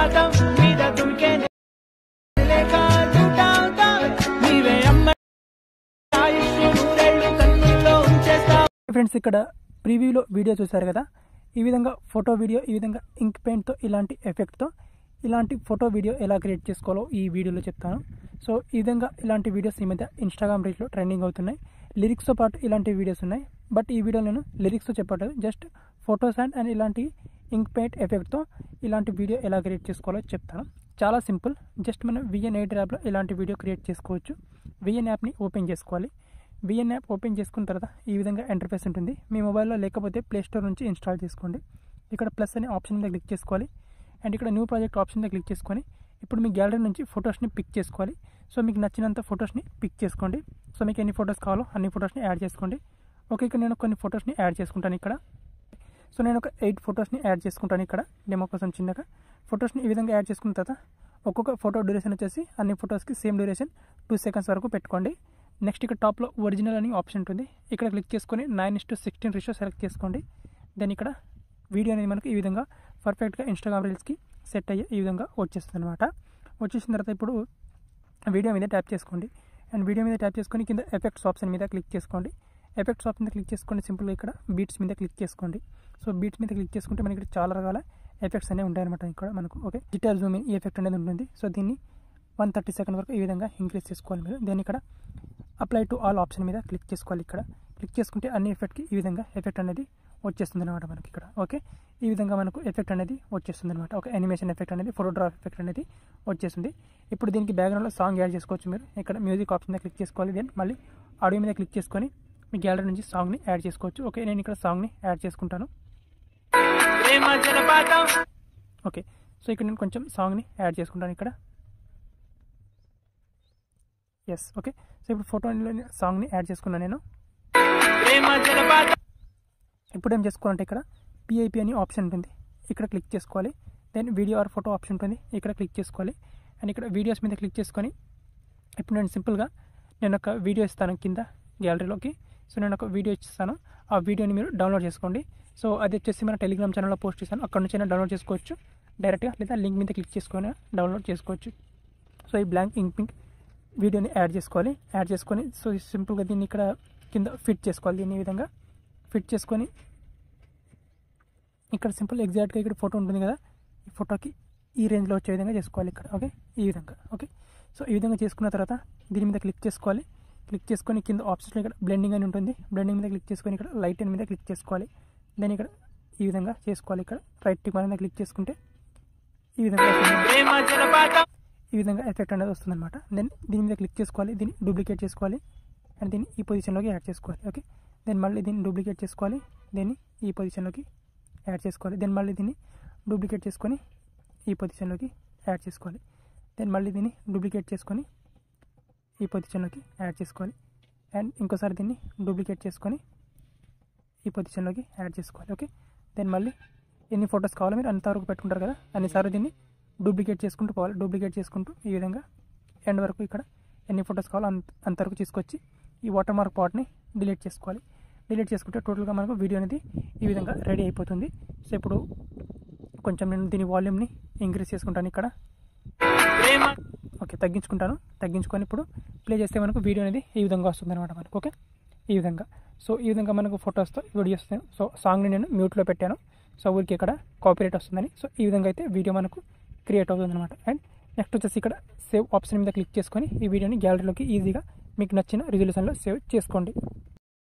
జలపాతం మీద దుమికే లేక చూటావుతావే నీవే అమ్మ ఆయుష్ నూరేళ్ళు కన్నుల్లో ఉంచేస్తావు ఫ్రెండ్స్ ఇక్కడ ప్రీవ్యూలో వీడియో చూశారు కదా ఈ విధంగా ఫోటో వీడియో ఈ విధంగా ఇంక్ పెయింట్తో ఇలాంటి ఎఫెక్ట్తో ఇలాంటి ఫోటో వీడియో ఎలా క్రియేట్ చేసుకోవాలో ఈ వీడియోలో చెప్తాను సో ఈ విధంగా ఇలాంటి వీడియోస్ ఈ మధ్య ఇన్స్టాగ్రామ్ రీల్స్లో ట్రెండింగ్ అవుతున్నాయి లిరిక్స్తో పాటు ఇలాంటి వీడియోస్ ఉన్నాయి బట్ ఈ వీడియో నేను లిరిక్స్తో చెప్పట్లేదు జస్ట్ ఫొటోస్ అండ్ అండ్ ఇలాంటి ఇంక్ పెయింట్ ఎఫెక్ట్తో ఇలాంటి వీడియో ఎలా క్రియేట్ చేసుకోవాలో చెప్తాను చాలా సింపుల్ జస్ట్ మనం విఎన్ ఎయిట్ యాప్లో ఇలాంటి వీడియో క్రియేట్ చేసుకోవచ్చు విఎన్ యాప్ని ఓపెన్ చేసుకోవాలి విఎన్ యాప్ ఓపెన్ చేసుకున్న తర్వాత ఈ విధంగా ఇంటర్ఫేస్ ఉంటుంది మీ మొబైల్లో లేకపోతే ప్లే స్టోర్ నుంచి ఇన్స్టాల్ చేసుకోండి ఇక్కడ ప్లస్ అనే ఆప్షన్ మీద క్లిక్ చేసుకోవాలి అండ్ ఇక్కడ న్యూ ప్రాజెక్ట్ ఆప్షన్ మీద క్లిక్ చేసుకొని ఇప్పుడు మీ గ్యాలరీ నుంచి ఫొటోస్ని పిక్ చేసుకోవాలి సో మీకు నచ్చినంత ఫొటోస్ని పిక్ చేసుకోండి సో మీకు ఎన్ని ఫొటోస్ కావాలో అన్ని ఫొటోస్ని యాడ్ చేసుకోండి ఓకే ఇక్కడ నేను కొన్ని ఫొటోస్ని యాడ్ చేసుకుంటాను ఇక్కడ సో నేను ఒక ఎయిట్ ఫొటోస్ని యాడ్ చేసుకుంటాను ఇక్కడ డెమో కోసం చిన్నగా ఫొటోస్ని ఈ విధంగా యాడ్ చేసుకున్న తర్వాత ఒక్కొక్క ఫోటో డ్యూరేషన్ వచ్చేసి అన్ని ఫొటోస్కి సేమ్ డ్యూరేషన్ టూ సెకండ్స్ వరకు పెట్టుకోండి నెక్స్ట్ ఇక్కడ టాప్లో ఒరిజినల్ అని ఆప్షన్ ఉంటుంది ఇక్కడ క్లిక్ చేసుకొని nine is to sixteen ratio select చేసుకోండి దెన్ ఇక్కడ వీడియో అనేది మనకి ఈ విధంగా పర్ఫెక్ట్గా ఇన్స్టాగ్రామ్ రీల్స్కి సెట్ అయ్యే ఈ విధంగా వచ్చేస్తుంది అనమాట వచ్చేసిన తర్వాత ఇప్పుడు వీడియో మీద ట్యాప్ చేసుకోండి అండ్ వీడియో మీద ట్యాప్ చేసుకొని కింద ఎఫెక్ట్స్ ఆప్షన్ మీద క్లిక్ చేసుకోండి ఎఫెక్ట్స్ ఆప్షన్ మీద క్లిక్ చేసుకోండి సింపుల్గా ఇక్కడ బీట్స్ మీద క్లిక్ చేసుకోండి సో బీట్స్ మీద క్లిక్ చేసుకుంటే మనకి ఇక్కడ చాలా రకాల ఎఫెక్ట్స్ అనేవి ఉంటాయన్నమాట ఇక్కడ మనకు ఓకే డిజిటల్ జూమ్ ఈ ఎఫెక్ట్ అనేది ఉంటుంది సో దీన్ని వన్ థర్టీ సెకండ్ వరకు ఈ విధంగా ఇంక్రీజ్ చేసుకోవాలి మీరు దీన్ని ఇక్కడ అప్లై టు ఆల్ ఆప్షన్ మీద క్లిక్ చేసుకోవాలి ఇక్కడ క్లిక్ చేసుకుంటే అన్ని ఎఫెక్ట్కి ఈ విధంగా ఎఫెక్ట్ అనేది వచ్చేస్తుంది అనమాట మనకి ఇక్కడ ఓకే ఈ విధంగా మనకు ఎఫెక్ట్ అనేది వచ్చేస్తుంది అనమాట ఒక యానిమేషన్ ఎఫెక్ట్ అనేది ఫోటోగ్రాఫ్ ఎఫెక్ట్ అనేది వచ్చేస్తుంది ఇప్పుడు దీనికి బ్యాక్గ్రౌండ్లో సాంగ్ యాడ్ చేసుకోవచ్చు మీరు ఇక్కడ మ్యూజిక్ ఆప్షన్ మీద క్లిక్ చేసుకోవాలి దెన్ మళ్ళీ ఆడియో మీద క్లిక్ చేసుకొని మీ గ్యాలరీ నుంచి సాంగ్ని యాడ్ చేసుకోవచ్చు ఓకే నేను ఇక్కడ సాంగ్ని యాడ్ చేసుకుంటాను ప్రేమ జలపాతం ఓకే సో ఇక్కడ నేను కొంచెం సాంగ్ని యాడ్ చేసుకుంటాను ఇక్కడ ఎస్ ఓకే సో ఇప్పుడు ఫోటోలో సాంగ్ని యాడ్ చేసుకున్నాను నేను ప్రేమ జలపాతం ఇప్పుడు ఏం చేసుకోవాలంటే ఇక్కడ పిఐపి అని ఆప్షన్ ఉంటుంది ఇక్కడ క్లిక్ చేసుకోవాలి then video or photo option ఉంటుంది ఇక్కడ క్లిక్ చేసుకోవాలి అండ్ ఇక్కడ వీడియోస్ మీద క్లిక్ చేసుకొని ఇప్పుడు నేను సింపుల్గా నేను ఒక వీడియో ఇస్తాను కింద గ్యాలరీలోకి సో నేను ఒక వీడియో ఇస్తాను ఆ వీడియోని మీరు డౌన్లోడ్ చేసుకోండి సో అది వచ్చేసి మన టెలిగ్రామ్ ఛానల్లో పోస్ట్ చేశాను అక్కడ నుంచి అయినా డౌన్లోడ్ చేసుకోవచ్చు డైరెక్ట్గా లేదా లింక్ మీద క్లిక్ చేసుకొని డౌన్లోడ్ చేసుకోవచ్చు సో ఈ బ్లాంక్ ఇంక్ పింక్ వీడియోని యాడ్ చేసుకోవాలి యాడ్ చేసుకొని సో సింపుల్గా దీన్ని ఇక్కడ కింద ఫిట్ చేసుకోవాలి దీన్ని ఈ విధంగా ఫిట్ చేసుకొని ఇక్కడ సింపుల్ ఎగ్జాక్ట్గా ఇక్కడ ఫోటో ఉంటుంది కదా ఈ ఫోటోకి ఈ రేంజ్లో వచ్చే విధంగా చేసుకోవాలి ఇక్కడ ఓకే ఈ విధంగా ఓకే సో ఈ విధంగా చేసుకున్న తర్వాత దీని మీద క్లిక్ చేసుకోవాలి క్లిక్ చేసుకొని కింద ఆప్షన్లో ఇక్కడ బ్లెండింగ్ అని ఉంటుంది బ్లెండింగ్ మీద క్లిక్ చేసుకొని ఇక్కడ లైట్ అని మీద క్లిక్ చేసుకోవాలి దెన్ ఇక్కడ ఈ విధంగా చేసుకోవాలి ఇక్కడ రైట్ టిక్ మీద క్లిక్ చేసుకుంటే ఈ విధంగా వస్తుంది. ప్రేమ జలపాతం ఈ విధంగా ఎఫెక్ట్ అనేది వస్తుందన్నమాట దెన్ దీని మీద క్లిక్ చేసుకోవాలి దీన్ని డూప్లికేట్ చేసుకోవాలి అండ్ దీన్ని ఈ పొజిషన్లోకి యాడ్ చేసుకోవాలి ఓకే దెన్ మళ్ళీ దీన్ని డూప్లికేట్ చేసుకోవాలి దీన్ని ఈ పొజిషన్లోకి యాడ్ చేసుకోవాలి దెన్ మళ్ళీ దీన్ని డూప్లికేట్ చేసుకొని ఈ పొజిషన్లోకి యాడ్ చేసుకోవాలి దెన్ మళ్ళీ దీన్ని డూప్లికేట్ చేసుకొని ఈ పొజిషన్లోకి యాడ్ చేసుకోవాలి అండ్ ఇంకోసారి దీన్ని డూప్లికేట్ చేసుకొని ఈ పొజిషన్లోకి యాడ్ చేసుకోవాలి ఓకే దెన్ మళ్ళీ ఎన్ని ఫొటోస్ కావాలో మీరు అంతవరకు పెట్టుకుంటారు కదా అన్నిసార్లు దీన్ని డూప్లికేట్ చేసుకుంటూ పోవాలి డూప్లికేట్ చేసుకుంటూ ఈ విధంగా ఎండ్ వరకు ఇక్కడ ఎన్ని ఫొటోస్ కావాలో అంత అంతవరకు తీసుకొచ్చి ఈ వాటర్ మార్క్ పాట్ని డిలీట్ చేసుకోవాలి డిలీట్ చేసుకుంటే టోటల్గా మనకు వీడియో అనేది ఈ విధంగా రెడీ అయిపోతుంది సో ఇప్పుడు కొంచెం నేను దీని వాల్యూమ్ని ఇంక్రీజ్ చేసుకుంటాను ఇక్కడ ప్రేమ ఓకే తగ్గించుకుంటాను తగ్గించుకొని ఇప్పుడు ప్లే చేస్తే మనకు వీడియో అనేది ఈ విధంగా వస్తుంది అనమాట మనకు ఓకే ఈ విధంగా సో ఈ విధంగా మనకు ఫొటోస్తో వీడియోస్ సో సాంగ్ని నేను మ్యూట్లో పెట్టాను సో ఊరికి ఇక్కడ కాపీరైట్ వస్తుందని సో ఈ విధంగా అయితే వీడియో మనకు క్రియేట్ అవుతుంది అనమాట అండ్ నెక్స్ట్ వచ్చేసి ఇక్కడ సేవ్ ఆప్షన్ మీద క్లిక్ చేసుకొని ఈ వీడియోని గ్యాలరీలోకి ఈజీగా మీకు నచ్చిన రిజల్యూషన్లో సేవ్ చేసుకోండి